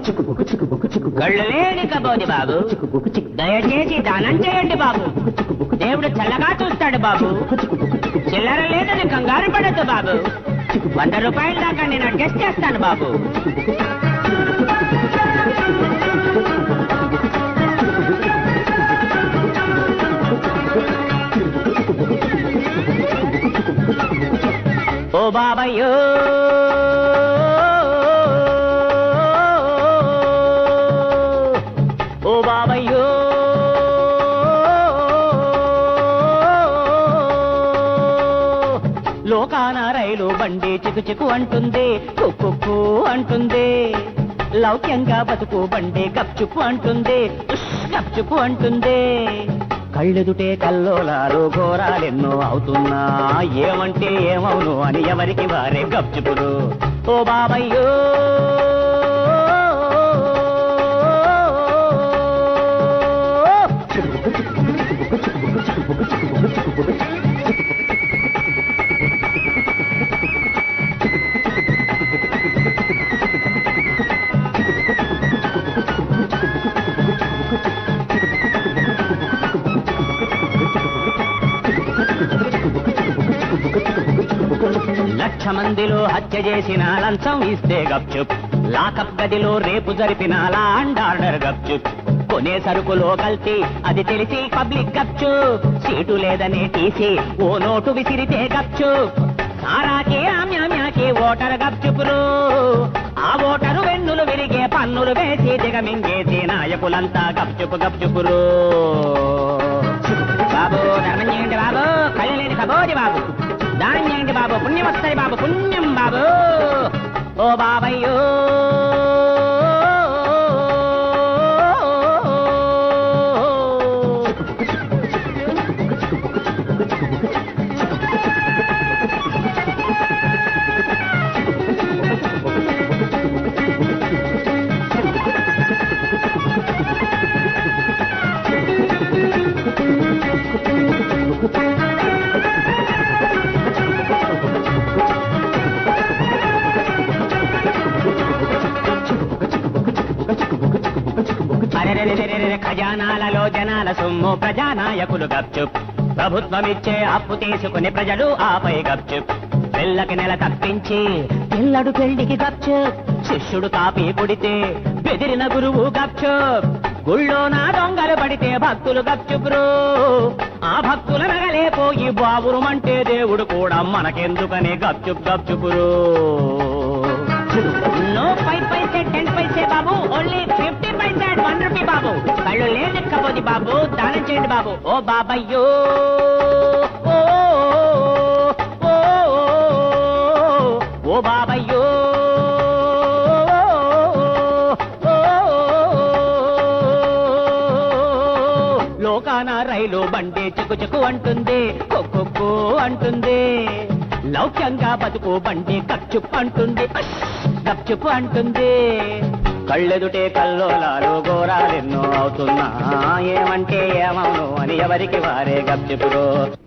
కళ్ళు లేని కబోది బాబు దయచేసి దానం చేయండి బాబు దేవుడు చల్లగా చూస్తాడు బాబు చిల్లర లేదని కంగారు పడద్దు బాబు వంద రూపాయల దాకా నేను అడ్జస్ట్ చేస్తాను బాబు ఓ బాబయ్యో ఓ బాబయ్యో లోకాన రైలు బండి చికు చికు అంటుంది కుక్కు అంటుంది లౌక్యంగా బతుకు బండి గప్చుప్పు అంటుంది ఉష్ గప్చుప్పు అంటుంది కళ్ళెదుటే కల్లోలాలు ఘోరాలెన్నో అవుతున్నా ఏమంటే ఏమవును అని ఎవరికి వారే గప్చుపుడు ఓ బాబయ్యో లక్ష మందిలో హత్య చేసిన లంచం ఇస్తే గప్చుప్ లాకప్ గదిలో రేపు జరిపిన లాండ్ ఆర్డర్ గప్చుప్ కొనే సరుకులో కల్తీ అది తెలిసి పబ్లిక్ గప్చుప్ సీటు లేదనే తీసి ఓ నోటు విసిరితే గప్చుప్ సారాకి ఆమ్యామ్యాకి ఓటర్ గప్చుపురు ఆ ఓటరు వెన్నులు విరిగే పన్నులు వేసి దిగమింగేసి నాయకులంతా గప్చుపు గప్చుపురు బాబు ధర్మం చేయండి బాబు కళ్ళు లేని కబోది బాబు దానం చేయండి బాబు పుణ్యం వస్తుంది బాబు పుణ్యం బాబు ఓ బాబయ్యో అరెరెరెరెరెరె ఖజానాలలో జనాల సొమ్ము ప్రజానాయకులు గప్చుప్ ప్రభుత్వమిచ్చే అప్పు తీసుకుని ప్రజలు ఆపై గప్చుప్ పిల్లకి నెల తప్పించి పిల్లడు పెళ్లికి గప్చుప్ శిష్యుడు కాపీ కొడితే బెదిరిన గురువు గప్చుప్ గుళ్ళో నా దొంగలు పడితే భక్తులు గప్చుపురు ఆ భక్తుల నగలే పోయి బాబురుమంటే దేవుడు కూడా మనకెందుకని గప్చుప్ గప్చుపురు no five paise ten paise బాబు only fifty paise and one rupee బాబు కళ్ళు లేనెక్కబోది బాబు దానం చేయండి బాబు ఓ బాబయ్యో ఓ, ఓ, ఓ బాబయ్యో ఓ, లోకాన రైలు బండి చిక్కు చిక్కు అంటుంది కొక్కొక్కు అంటుంది లౌక్యంగా బతుకు బండి కచ్చుప్పు అంటుంది అష్ గప్చుప్పు అంటుంది కళ్ళెదుటే కల్లోలాలు ఘోరాలెన్నో అవుతున్నా ఏమంటే ఏమవును అని ఎవరికి వారే గప్చుపురు